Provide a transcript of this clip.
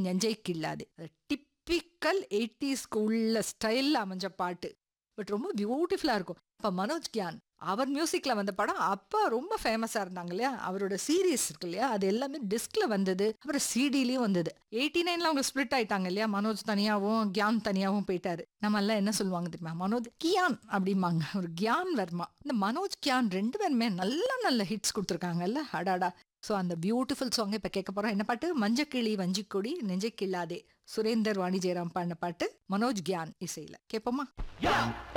நெஞ்சை கிள்ளாதே அது டிப்பிக்கல் எயிட்டிஸ்க்கு உள்ள ஸ்டைலில் அமைஞ்ச பாட்டு பட் ரொம்ப பியூட்டிஃபுல்லாக இருக்கும் இப்போ மனோஜ் கியான் அவர் மியூசிக்கில் வந்த படம் அப்போ ரொம்ப ஃபேமஸாக இருந்தாங்க இல்லையா அவரோட சீரீஸ் இருக்கு இல்லையா அது எல்லாமே டிஸ்கில் வந்தது அப்புறம் சிடிலையும் வந்தது எயிட்டி நைனில் அவங்க ஸ்ப்ளிட் ஆயிட்டாங்க இல்லையா மனோஜ் தனியாகவும் கியான் தனியாகவும் போயிட்டாரு நம்ம எல்லாம் என்ன சொல்லுவாங்க தெரியுமா மனோஜ் கியான் அப்படிம்பாங்க ஒரு கியான் வர்மா இந்த மனோஜ் கியான் ரெண்டு பேருமே நல்ல நல்ல ஹிட்ஸ் கொடுத்துருக்காங்கல்ல அடாடா ஸோ அந்த பியூட்டிஃபுல் சாங்கை இப்போ கேட்க போகிறோம் என்ன பாட்டு மஞ்சக்கிளி வஞ்சிக்கொடி நெஞ்சை கிள்ளாதே சுரேந்தர் வாணி ஜெயராம் பாடின பாட்டு மனோஜ் கியான் இசையில் கேட்போமா